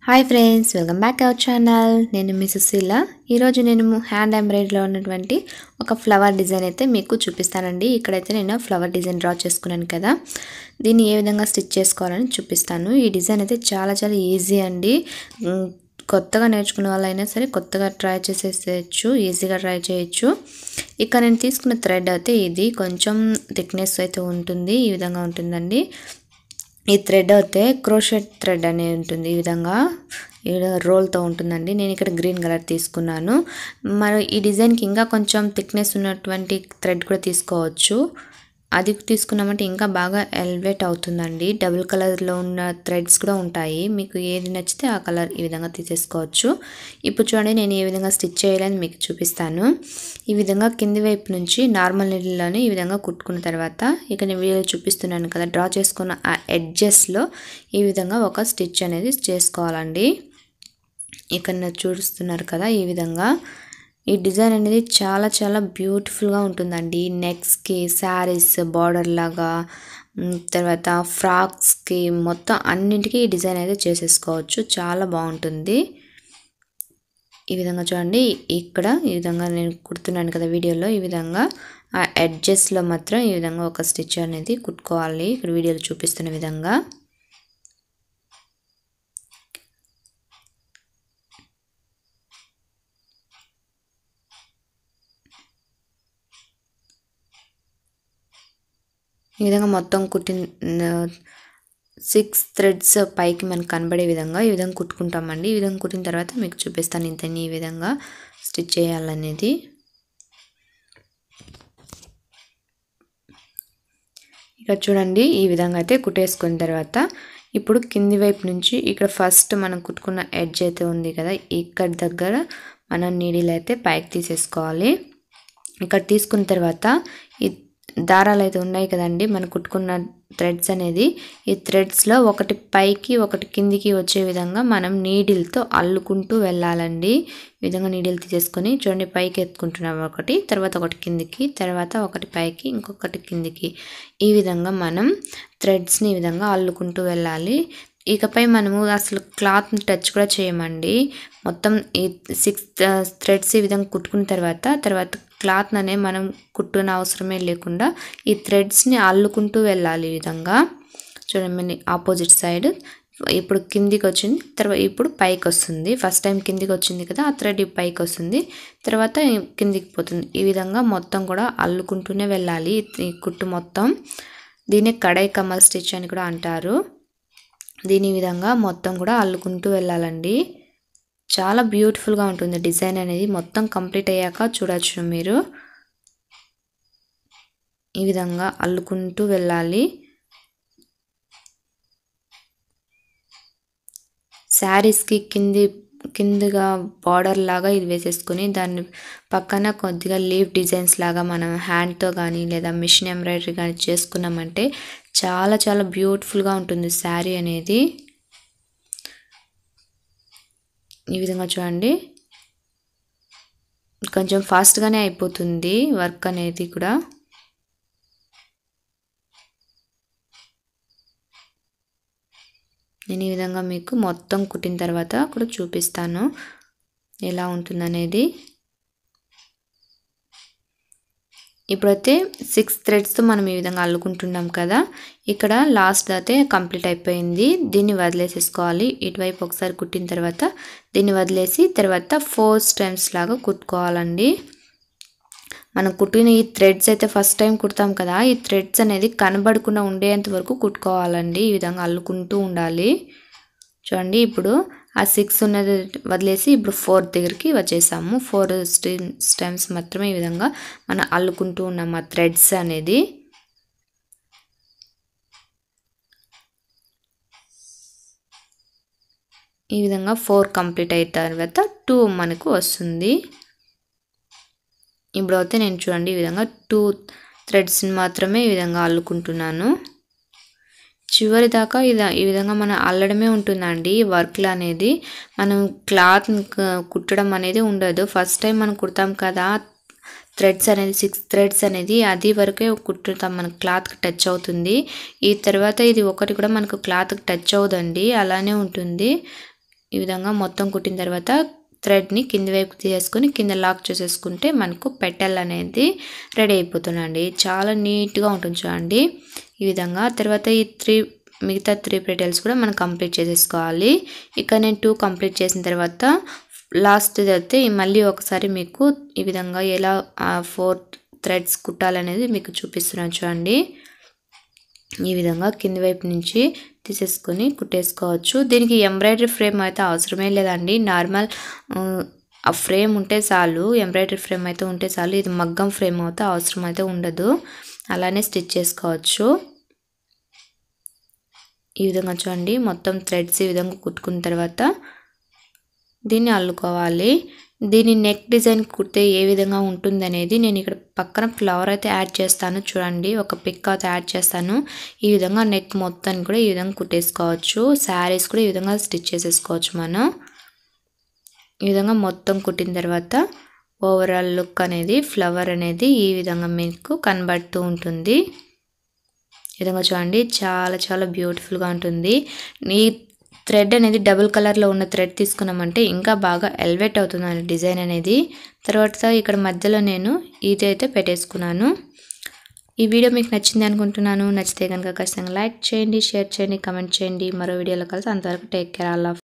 hi friends welcome back our channel నేను మీ సుశీల ఈరోజు నేను హ్యాండ్ ఎంబ్రాయిడరీలో ఉన్నటువంటి ఒక ఫ్లవర్ డిజైన్ అయితే మీకు చూపిస్తానండి ఇక్కడైతే నేను ఫ్లవర్ డిజైన్ డ్రా చేసుకున్నాను కదా దీన్ని ఏ విధంగా స్టిచ్ చేసుకోవాలని చూపిస్తాను ఈ డిజైన్ అయితే చాలా చాలా ఈజీ అండి ఉమ్, కొత్తగా నేర్చుకునే వాళ్ళైనా సరే కొత్తగా ట్రై చేసేసేయచ్చు ఈజీగా ట్రై చేయొచ్చు ఇక్కడ నేను తీసుకున్న థ్రెడ్ అయితే ఇది కొంచెం థిక్నెస్ అయితే ఉంటుంది ఈ విధంగా ఉంటుందండి ఈ థ్రెడ్ అయితే క్రోషెట్ థ్రెడ్ అనేది ఉంటుంది ఈ విధంగా ఈ రోల్తో ఉంటుందండి నేను ఇక్కడ గ్రీన్ కలర్ తీసుకున్నాను మరి ఈ డిజైన్కి ఇంకా కొంచెం థిక్నెస్ ఉన్నటువంటి థ్రెడ్ కూడా తీసుకోవచ్చు అది తీసుకున్నామంటే ఇంకా బాగా ఎలివేట్ అవుతుందండి డబుల్ కలర్లో ఉన్న థ్రెడ్స్ కూడా ఉంటాయి మీకు ఏది నచ్చితే ఆ కలర్ ఈ విధంగా తీసేసుకోవచ్చు ఇప్పుడు చూడండి నేను ఏ విధంగా స్టిచ్ చేయాలని మీకు చూపిస్తాను ఈ విధంగా కింది వైపు నుంచి నార్మల్ నీళ్ళలోనే ఈ విధంగా కుట్టుకున్న తర్వాత ఇక నేను వీడియో చూపిస్తున్నాను కదా డ్రా చేసుకున్న ఆ ఎడ్జెస్లో ఈ విధంగా ఒక స్టిచ్ అనేది చేసుకోవాలండి ఇక్కడ మీరు చూస్తున్నారు కదా ఈ విధంగా ఈ డిజైన్ అనేది చాలా చాలా బ్యూటిఫుల్గా ఉంటుందండి నెక్స్కి శారీస్ బార్డర్ లాగా మ్, తర్వాత ఫ్రాక్స్కి మొత్తం అన్నింటికి ఈ డిజైన్ అయితే చేసేసుకోవచ్చు చాలా బాగుంటుంది ఈ విధంగా చూడండి ఇక్కడ ఈ విధంగా నేను కుడుతున్నాను కదా వీడియోలో ఈ విధంగా ఆ ఎడ్జెస్లో మాత్రం ఈ విధంగా ఒక స్టిచ్ అనేది కుట్టుకోవాలి ఇక్కడ వీడియోలో చూపిస్తున్న విధంగా ఈ విధంగా మొత్తం కుట్టిన సిక్స్ థ్రెడ్స్ పైకి మనకు కనబడే విధంగా ఈ విధంగా కుట్టుకుంటామండి ఈ విధంగా కుట్టిన తర్వాత మీకు చూపిస్తాను ఇంతని ఈ విధంగా స్టిచ్ చేయాలనేది ఇక్కడ చూడండి ఈ విధంగా అయితే కుట్టేసుకున్న తర్వాత ఇప్పుడు కింది వైపు నుంచి ఇక్కడ ఫస్ట్ మనం కుట్టుకున్న ఎడ్జ్ అయితే ఉంది కదా ఇక్కడ దగ్గర మనం నీడిల్ అయితే పైకి తీసేసుకోవాలి ఇక్కడ తీసుకున్న తర్వాత ఈ దారాలు అయితే ఉన్నాయి కదండి మనం కుట్టుకున్న థ్రెడ్స్ అనేది ఈ థ్రెడ్స్లో ఒకటి పైకి ఒకటి కిందికి వచ్చే విధంగా మనం నీడిల్తో అల్లుకుంటూ వెళ్ళాలండి ఈ విధంగా నీడిల్ తీసేసుకొని చూడండి పైకి ఎత్తుకుంటున్నాం ఒకటి తర్వాత ఒకటి కిందికి తర్వాత ఒకటి పైకి ఇంకొకటి కిందికి ఈ విధంగా మనం థ్రెడ్స్ని ఈ విధంగా అల్లుకుంటూ వెళ్ళాలి ఇకపై మనము అసలు క్లాత్ని టచ్ కూడా చేయమండి మొత్తం ఈ సిక్స్ థ్రెడ్స్ ఈ విధంగా కుట్టుకున్న తర్వాత తర్వాత క్లాత్ అనే మనం కుట్టున అవసరమే లేకుండా ఈ థ్రెడ్స్ని అల్లుకుంటూ వెళ్ళాలి ఈ విధంగా చూడండి ఆపోజిట్ సైడ్ ఇప్పుడు కిందికి వచ్చింది తర్వాత ఇప్పుడు పైకి వస్తుంది ఫస్ట్ టైం కిందికి వచ్చింది కదా ఆ థ్రెడ్ పైకి వస్తుంది తర్వాత కిందికి పోతుంది ఈ విధంగా మొత్తం కూడా అల్లుకుంటూనే వెళ్ళాలి ఈ కుట్టు మొత్తం దీన్ని కడై కమల్ స్టిచ్ అని కూడా అంటారు దీని ఈ విధంగా మొత్తం కూడా అల్లుకుంటూ వెళ్ళాలండి చాలా బ్యూటిఫుల్గా ఉంటుంది డిజైన్ అనేది మొత్తం కంప్లీట్ అయ్యాక చూడొచ్చు మీరు ఈ విధంగా అల్లుకుంటూ వెళ్ళాలి శారీస్కి కింది కిందిగా బార్డర్ లాగా ఇది వేసేసుకొని దాన్ని పక్కన కొద్దిగా లీవ్ డిజైన్స్ లాగా మనం హ్యాండ్తో కానీ లేదా మిషన్ ఎంబ్రాయిడరీ కానీ చేసుకున్నామంటే చాలా చాలా బ్యూటిఫుల్గా ఉంటుంది శారీ అనేది ఈ విధంగా చూడండి కొంచెం ఫాస్ట్గానే అయిపోతుంది వర్క్ అనేది కూడా నేను ఈ విధంగా మీకు మొత్తం కుట్టిన తర్వాత కూడా చూపిస్తాను ఎలా ఉంటుందనేది ఇప్పుడైతే సిక్స్ థ్రెడ్స్తో మనం ఈ విధంగా అల్లుకుంటున్నాం కదా ఇక్కడ లాస్ట్ అయితే కంప్లీట్ అయిపోయింది దీన్ని వదిలేసేసుకోవాలి ఇటువైపు ఒకసారి కుట్టిన తర్వాత దీన్ని వదిలేసి తర్వాత ఫోర్ స్టెమ్స్ లాగా కుట్టుకోవాలండి మనం కుట్టిన ఈ థ్రెడ్స్ అయితే ఫస్ట్ టైం కుడతాం కదా ఈ థ్రెడ్స్ అనేది కనబడకుండా ఉండేంత వరకు కుట్టుకోవాలండి ఈ విధంగా అల్లుకుంటూ ఉండాలి చూడండి ఇప్పుడు ఆ సిక్స్ ఉన్నది వదిలేసి ఇప్పుడు ఫోర్ దగ్గరికి వచ్చేసాము ఫోర్ స్టెమ్స్ మాత్రమే ఈ విధంగా మనం అల్లుకుంటూ ఉన్నాం ఆ థ్రెడ్స్ అనేది ఈ విధంగా ఫోర్ కంప్లీట్ అయిన తర్వాత టూ మనకు వస్తుంది ఇప్పుడు అయితే నేను చూడండి ఈ విధంగా టూ థ్రెడ్స్ని మాత్రమే ఈ విధంగా అల్లుకుంటున్నాను చివరి దాకా ఇది ఈ విధంగా మనం అల్లడమే ఉంటుందండి వర్క్లు అనేది మనం క్లాత్ కుట్టడం అనేది ఉండదు ఫస్ట్ టైం మనం కుడతాం కదా థ్రెడ్స్ అనేది సిక్స్ థ్రెడ్స్ అనేది అది వరకే కుట్టుతాం మనకు క్లాత్కి టచ్ అవుతుంది ఈ తర్వాత ఇది ఒకటి కూడా మనకు క్లాత్కి టచ్ అవ్వదండి అలానే ఉంటుంది ఈ విధంగా మొత్తం కుట్టిన తర్వాత థ్రెడ్ని కింది వైపు తీసేసుకొని కింద లాక్ చేసేసుకుంటే మనకు పెటల్ అనేది రెడీ అయిపోతుందండి చాలా నీట్గా ఉంటుంది చూడండి ఈ విధంగా తర్వాత ఈ త్రీ మిగతా త్రీ పెటల్స్ కూడా మనం కంప్లీట్ చేసేసుకోవాలి ఇక్కడ నేను టూ కంప్లీట్ చేసిన తర్వాత లాస్ట్ అయితే మళ్ళీ ఒకసారి మీకు ఈ విధంగా ఎలా ఫోర్ థ్రెడ్స్ కుట్టాలనేది మీకు చూపిస్తున్నాను చూడండి ఈ విధంగా కింది వైపు నుంచి తీసేసుకొని కుట్టేసుకోవచ్చు దీనికి ఎంబ్రాయిడరీ ఫ్రేమ్ అయితే అవసరమే లేదండి నార్మల్ ఆ ఫ్రేమ్ ఉంటే చాలు ఎంబ్రాయిడరీ ఫ్రేమ్ అయితే ఉంటే చాలు ఇది మగ్గం ఫ్రేమ్ అయితే అవసరం అయితే ఉండదు అలానే స్టిచ్ చేసుకోవచ్చు ఈ విధంగా చూడండి మొత్తం థ్రెడ్స్ ఈ విధంగా కుట్టుకున్న తర్వాత దీన్ని అల్లుకోవాలి దీని నెక్ డిజైన్ కుడితే ఏ విధంగా ఉంటుంది అనేది నేను ఇక్కడ పక్కన ఫ్లవర్ అయితే యాడ్ చేస్తాను చూడండి ఒక పిక్ అయితే యాడ్ చేస్తాను ఈ విధంగా నెక్ మొత్తాన్ని కూడా ఈ విధంగా కుట్టేసుకోవచ్చు శారీస్ కూడా ఈ విధంగా స్టిచ్ చేసేసుకోవచ్చు మనం ఈ విధంగా మొత్తం కుట్టిన తర్వాత ఓవరాల్ లుక్ అనేది ఫ్లవర్ అనేది ఈ విధంగా మీకు కనబడుతూ ఉంటుంది ఈ విధంగా చూడండి చాలా చాలా బ్యూటిఫుల్గా ఉంటుంది ఈ థ్రెడ్ అనేది డబుల్ కలర్లో ఉన్న థ్రెడ్ తీసుకున్నామంటే ఇంకా బాగా ఎలివేట్ అవుతుంది డిజైన్ అనేది తర్వాత ఇక్కడ మధ్యలో నేను ఇది అయితే పెట్టేసుకున్నాను ఈ వీడియో మీకు నచ్చింది అనుకుంటున్నాను నచ్చితే కనుక ఖచ్చితంగా లైక్ చేయండి షేర్ చేయండి కమెంట్ చేయండి మరో వీడియోలో కలిసి అంతవరకు టేక్ కేర్ ఆల్ ఆఫ్